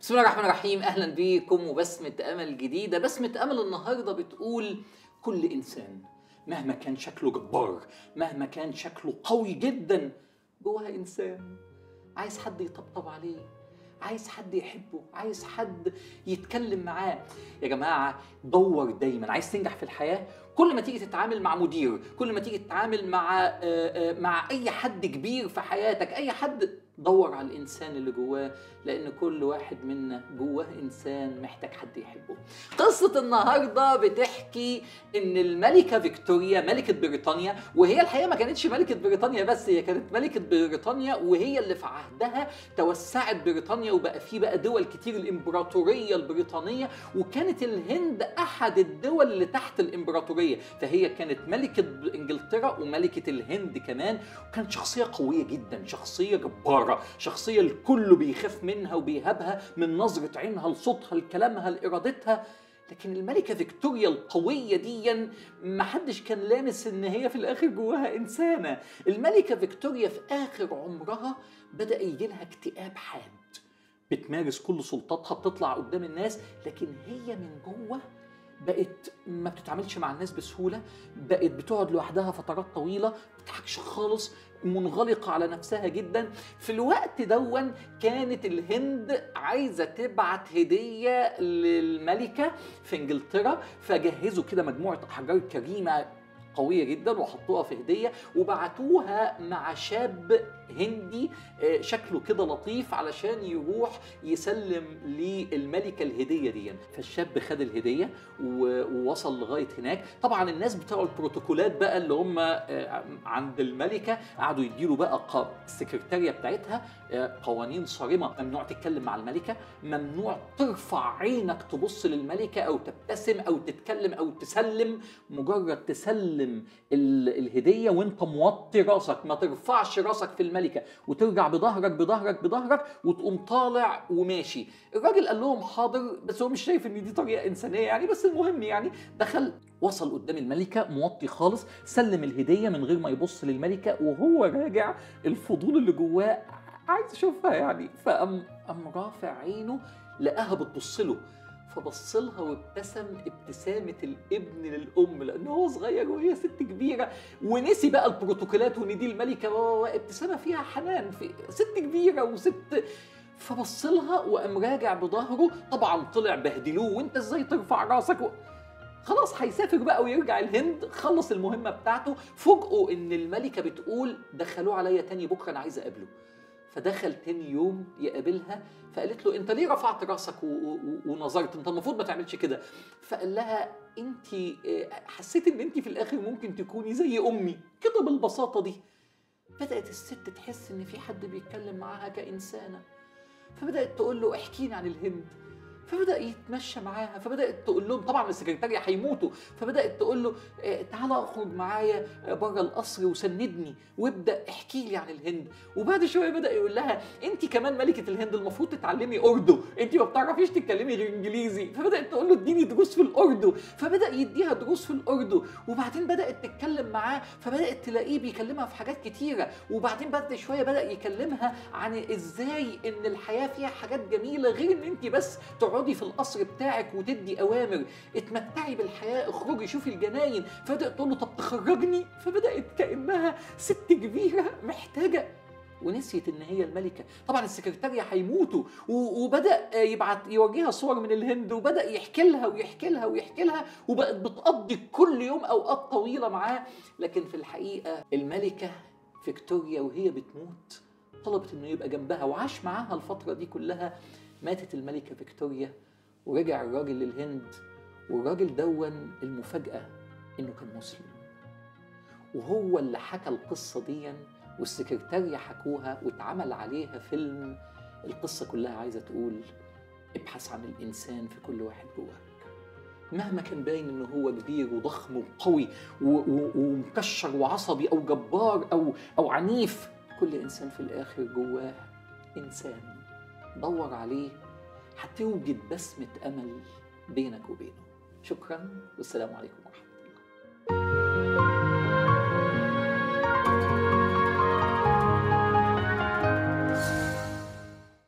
بسم الله الرحمن الرحيم اهلا بيكم وبسمة امل جديدة بسمة امل النهاردة بتقول كل انسان مهما كان شكله جبار مهما كان شكله قوي جدا جواه انسان عايز حد يطبطب عليه عايز حد يحبه عايز حد يتكلم معاه يا جماعة دور دايما عايز تنجح في الحياة كل ما تيجي تتعامل مع مدير كل ما تيجي تتعامل مع آه، آه، مع اي حد كبير في حياتك اي حد دور على الانسان اللي جواه لان كل واحد منا جواه انسان محتاج حد يحبه قصه النهارده بتحكي ان الملكه فيكتوريا ملكه بريطانيا وهي الحقيقه ما كانتش ملكه بريطانيا بس هي كانت ملكه بريطانيا وهي اللي في عهدها توسعت بريطانيا وبقى في بقى دول كتير الامبراطوريه البريطانيه وكانت الهند احد الدول اللي تحت الامبراطوريه فهي كانت ملكه انجلترا وملكه الهند كمان وكانت شخصيه قويه جدا شخصيه جباره شخصيه الكل بيخاف منها وبيهابها من نظره عينها لصوتها لكلامها لارادتها لكن الملكة فيكتوريا القوية دي ما حدش كان لامس ان هي في الاخر جواها انسانة الملكة فيكتوريا في اخر عمرها بدأ يجي لها اكتئاب حاد بتمارس كل سلطاتها بتطلع قدام الناس لكن هي من جوه بقت ما بتتعاملش مع الناس بسهوله بقت بتقعد لوحدها فترات طويله ما بتضحكش خالص منغلقه على نفسها جدا في الوقت دون كانت الهند عايزه تبعت هديه للملكه في انجلترا فجهزوا كده مجموعه احجار كريمه قوية جدا وحطوها في هدية وبعتوها مع شاب هندي آه، شكله كده لطيف علشان يروح يسلم للملكة الهدية دي فالشاب خد الهدية و- ووصل لغاية هناك طبعا الناس بتوع البروتوكولات بقى اللي هم آه، عند الملكة قعدوا يديله بقى ق- السكرتارية بتاعتها آه، قوانين صارمة ممنوع تتكلم مع الملكة ممنوع ترفع عينك تبص للملكة أو تبتسم أو تتكلم أو تسلم مجرد تسلم ال- الهدية وانت موطي راسك ما ترفعش راسك في الملكة وترجع بظهرك بظهرك بظهرك وتقوم طالع وماشي الراجل قال لهم حاضر بس هو مش شايف ان دي طريقة إنسانية يعني بس المهم يعني دخل وصل قدام الملكة موطي خالص سلم الهدية من غير ما يبص للملكة وهو راجع الفضول اللي جواه عايز اشوفها يعني فقام قام رافع عينه لقاها بتبص له فبص لها وابتسم ابتسامة الابن للأم لأنه هو صغير وهي ست كبيرة ونسي بقى البروتوكولات وإن دي الملكة و- و- ابتسامة فيها حنان في ست كبيرة وست فبص لها وقام راجع بظهره طبعا طلع بهدلوه وانت ازاي ترفع راسك و... خلاص هيسافر بقى ويرجع الهند خلص المهمة بتاعته فوجئوا ان الملكة بتقول دخلوه عليا تاني بكرة انا عايز اقابله فدخل تاني يوم يقابلها فقالت له انت ليه رفعت راسك و- و- ونظرت انت المفروض ما تعملش كده فقال لها انت آه، حسيت ان انت في الاخر ممكن تكوني زي امي كده بالبساطه دي بدات الست تحس ان في حد بيتكلم معاها كانسانه فبدات تقول له احكيني عن الهند فبدا يتمشى معاها فبدات تقول لهم طبعا السكرتاريه هيموتوا فبدات تقول له آه، تعالى اخرج معايا بره القصر وسندني وابدا احكي لي عن الهند وبعد شويه بدا يقول لها انت كمان ملكه الهند المفروض تتعلمي اردو انت ما بتعرفيش تتكلمي غير انجليزي فبدات تقول له اديني دروس في الاردو فبدا يديها دروس في الاردو وبعدين بدات تتكلم معاه فبدات تلاقيه بيكلمها في حاجات كتيره وبعدين بعد شويه بدا يكلمها عن ازاي ان الحياه فيها حاجات جميله غير ان انت بس تقعدي في القصر بتاعك وتدي اوامر اتمتعي بالحياه اخرجي شوفي الجناين فبدات تقول له طب تخرجني فبدات كانها ست كبيره محتاجه ونسيت ان هي الملكه طبعا السكرتاريه هيموتوا و- وبدا يبعت يوريها صور من الهند وبدا يحكي لها ويحكي لها ويحكي لها وبقت بتقضي كل يوم اوقات طويله معاه لكن في الحقيقه الملكه فيكتوريا وهي بتموت طلبت انه يبقى جنبها وعاش معاها الفتره دي كلها ماتت الملكه فيكتوريا ورجع الراجل للهند والراجل دون المفاجاه انه كان مسلم وهو اللي حكى القصه دي والسكرتارية حكوها واتعمل عليها فيلم القصة كلها عايزة تقول ابحث عن الإنسان في كل واحد جواك مهما كان باين إنه هو كبير وضخم وقوي و- و- ومكشر وعصبي أو جبار أو أو عنيف كل إنسان في الآخر جواه إنسان دور عليه هتوجد بسمة أمل بينك وبينه شكرا والسلام عليكم ورحمة الله